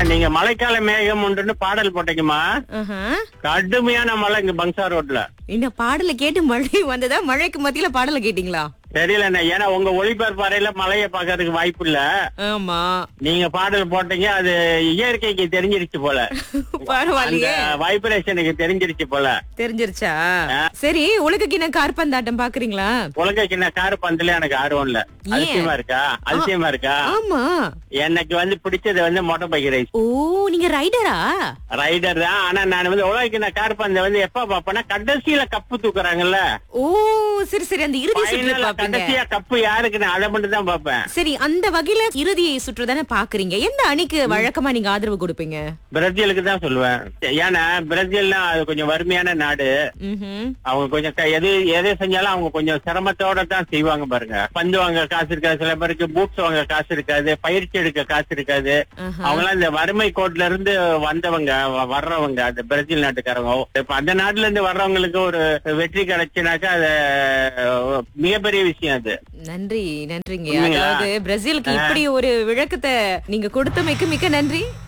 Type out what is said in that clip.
நீங்க மழைக்கால மேகம் ஒன்றுன்னு பாடல் போட்டீங்கம்மா ஆஹா. கடுமையான மழை இங்க பங்சா ரோட்ல இந்த பாடலை கேட்டு மழை வந்ததா மழைக்கு மத்தியில பாடலை கேட்டீங்களா தெரியல ஏன்னா உங்க ஒளிபரப்பு அறையில மழையை பாக்குறதுக்கு வாய்ப்பு இல்ல ஆமா நீங்க பாடல் போட்டீங்க அது இயற்கைக்கு தெரிஞ்சிருச்சு போல அந்த பரவாயில்லையே வைப்ரேஷனுக்கு தெரிஞ்சிருச்சு போல தெரிஞ்சிருச்சா சரி உலக கிண கார்பந்தாட்டம் பாக்குறீங்களா உலக சின்ன கார் பந்துல எனக்கு ஆர்வம் இல்ல அதிசயமா இருக்கா அதிசயமா இருக்கா ஆமா எனக்கு வந்து பிடிச்சது வந்து மோட்டார் பைக் ரைஸ் ஓ நீங்க ரைடரா ரைடர் தான் ஆனா நான் வந்து உலக சின்ன கார் பந்தை வந்து எப்ப பாப்பேன்னா கடைசியில கப்பு தூக்குறாங்கல்ல ஓ சரி சரி அந்த இறுதி சுற்று Final ஆ பாப்பீங்க கடைசியா கப்பு யாருக்குன்னு அதை மட்டும் தான் பாப்பேன் சரி அந்த வகையில இறுதி சுற்று தானே பாக்குறீங்க எந்த அணிக்கு வழக்கமா நீங்க ஆதரவு கொடுப்பீங்க பிரேசிலுக்கு தான் சொல்லுவேன் ஏன்னா பிரேசில்னா அது கொஞ்சம் வறுமையான நாடு ம்ஹும். அவங்க கொஞ்சம் க- எது எதை செஞ்சாலும் அவங்க கொஞ்சம் சிரமத்தோட தான் செய்வாங்க பாருங்க பந்து வாங்க காசு இருக்காது சில பேருக்கு பூட்ஸ் வாங்க காசு இருக்காது பயிற்சி எடுக்க காசு இருக்காது ஆஹா. அவங்க எல்லாம் இந்த வறுமை கோட்ல இருந்து வந்தவங்க வ- வர்றவங்க அந்த பிரேசில் நாட்டுக்காரங்க இப்ப அந்த நாட்டுல இருந்து வர்றவங்களுக்கு ஒரு வெற்றி கிடைச்சுனாக்கா அது அஹ், மிகப்பெரிய விஷயம் அது நன்றி நன்றிங்க உண்மையா? அதாவது பிரேசிலுக்கு இப்படி ஒரு விளக்கத்தை நீங்க கொடுத்தமைக்கு மிக்க நன்றி